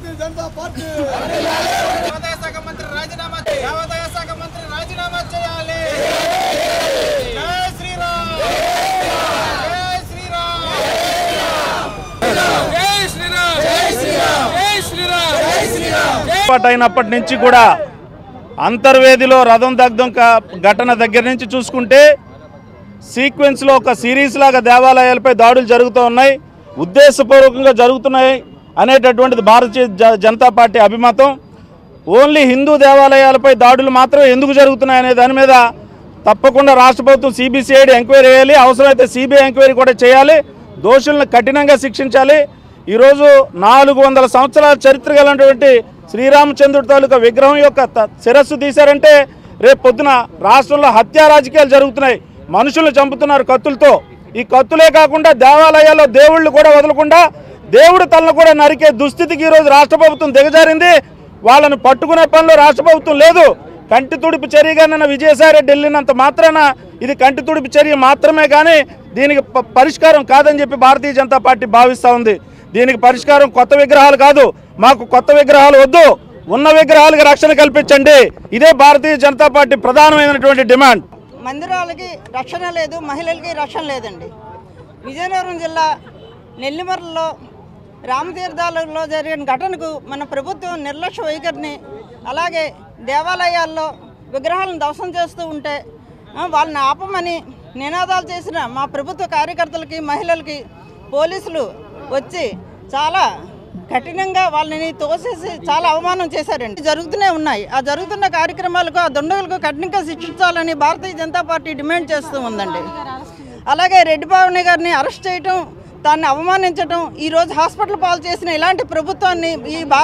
భారతీయ Janata party దేవాదాయ శాఖ మంత్రి రాజీనామా చే- దేవాదాయ శాఖ మంత్రి రాజీనామా చేయాలి జై శ్రీరామ్ జై శ్రీరామ్ జై శ్రీరామ్ జై శ్రీరామ్ జై శ్రీరామ్ జై శ్రీరామ్ ఏర్పాటు అయినప్పటి నుంచి కూడా అంతర్వేదిలో రథం దగ్ధం క- ఘటన దగ్గర నుంచి చూసుకుంటే సీక్వెన్స్లో ఒక సిరీస్ లాగా దేవాలయాలపై దాడులు జరుగుతూ ఉన్నాయి ఉద్దేశపూర్వకంగా జరుగుతున్నాయి అనేటటువంటిది భారతీయ జ- జనతా పార్టీ అభిమతం ఓన్లీ హిందూ దేవాలయాలపై దాడులు మాత్రమే ఎందుకు జరుగుతున్నాయి అనే దాని మీద తప్పకుండా రాష్ట్ర ప్రభుత్వం సిబిసిఐడి ఎంక్వైరీ చేయాలి అవసరమైతే సిబిఐ ఎంక్వైరీ కూడా చేయాలి దోషులను కఠినంగా శిక్షించాలి ఈరోజు నాలుగు వందల సంవత్సరాల చరిత్ర కలిగినటువంటి శ్రీరామచంద్రుడి తాలూకా విగ్రహం యొక్క త- శిరస్సు తీశారంటే రేపు పొద్దున రాష్ట్రంలో హత్యా రాజకీయాలు జరుగుతున్నాయి మనుషులు చంపుతున్నారు కత్తులతో ఈ కత్తులే కాకుండా దేవాలయాల్లో దేవుళ్ళు కూడా వదలకుండా దేవుడి తలను కూడా నరికే దుస్థితికి ఈరోజు రాష్ట్ర ప్రభుత్వం దిగజారింది వాళ్ళను పట్టుకునే పనిలో రాష్ట్ర ప్రభుత్వం లేదు కంటి తుడిపు చర్యగా నిన్న విజయసాయిరెడ్డి వెళ్ళినంత మాత్రాన ఇది కంటి తుడిపు చర్య మాత్రమే కానీ దీనికి ప- పరిష్కారం కాదని చెప్పి భారతీయ జనతా పార్టీ భావిస్తూ ఉంది దీనికి పరిష్కారం కొత్త విగ్రహాలు కాదు మాకు కొత్త విగ్రహాలు వద్దు ఉన్న విగ్రహాలకు రక్షణ కల్పించండి ఇదే భారతీయ జనతా పార్టీ ప్రధానమైనటువంటి డిమాండ్ మందిరాలకి రక్షణ లేదు మహిళలకి రక్షణ లేదండి విజయనగరం జిల్లా నెల్లిమర్లలో రామతీర్థాలలో జరిగిన ఘటనకు మన ప్రభుత్వం నిర్లక్ష్య వైఖరిని అలాగే దేవాలయాల్లో విగ్రహాలను ధ్వంసం చేస్తూ ఉంటే ఆ, వాళ్ళని ఆపమని నినాదాలు చేసిన మా ప్రభుత్వ కార్యకర్తలకి మహిళలకి పోలీసులు వచ్చి చాలా కఠినంగా వాళ్ళని తోసేసి చాలా అవమానం చేశారండి జరుగుతూనే ఉన్నాయి ఆ జరుగుతున్న కార్యక్రమాలకు ఆ దుండగులకు కఠినంగా శిక్షించాలని భారతీయ జనతా పార్టీ డిమాండ్ చేస్తూ ఉందండి అలాగే రెడ్డి పావని గారిని అరెస్ట్ చేయటం దాన్ని అవమానించటం ఈరోజు హాస్పిటల్ పాలు చేసిన ఇలాంటి ప్రభుత్వాన్ని ఈ బా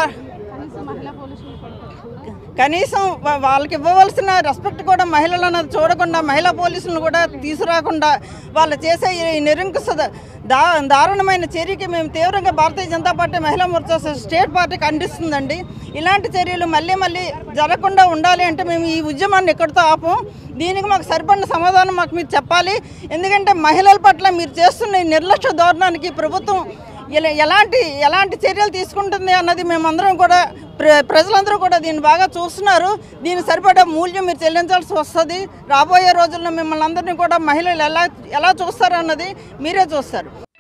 కనీసం వా- వాళ్ళకి ఇవ్వవలసిన రెస్పెక్ట్ కూడా మహిళలు అన్నది చూడకుండా మహిళా పోలీసులను కూడా తీసుకురాకుండా వాళ్ళు చేసే ఈ నిరంకుశ ద- దా దారుణమైన చర్యకి మేము తీవ్రంగా భారతీయ జనతా పార్టీ మహిళా మోర్చా స్టేట్ పార్టీ ఖండిస్తుందండి ఇలాంటి చర్యలు మళ్ళీ మళ్ళీ జరగకుండా ఉండాలి అంటే మేము ఈ ఉద్యమాన్ని ఎక్కడితో ఆపం దీనికి మాకు సరిపడిన సమాధానం మాకు మీరు చెప్పాలి ఎందుకంటే మహిళల పట్ల మీరు చేస్తున్న ఈ నిర్లక్ష్య ధోరణానికి ప్రభుత్వం ఇలా- ఎలాంటి ఎలాంటి చర్యలు తీసుకుంటుంది అన్నది మేమందరం కూడా ప్ర ప్రజలందరూ కూడా దీన్ని బాగా చూస్తున్నారు దీని సరిపడా మూల్యం మీరు చెల్లించాల్సి వస్తుంది రాబోయే రోజుల్లో మిమ్మల్ని అందరినీ కూడా మహిళలు ఎలా ఎలా చూస్తారు అన్నది మీరే చూస్తారు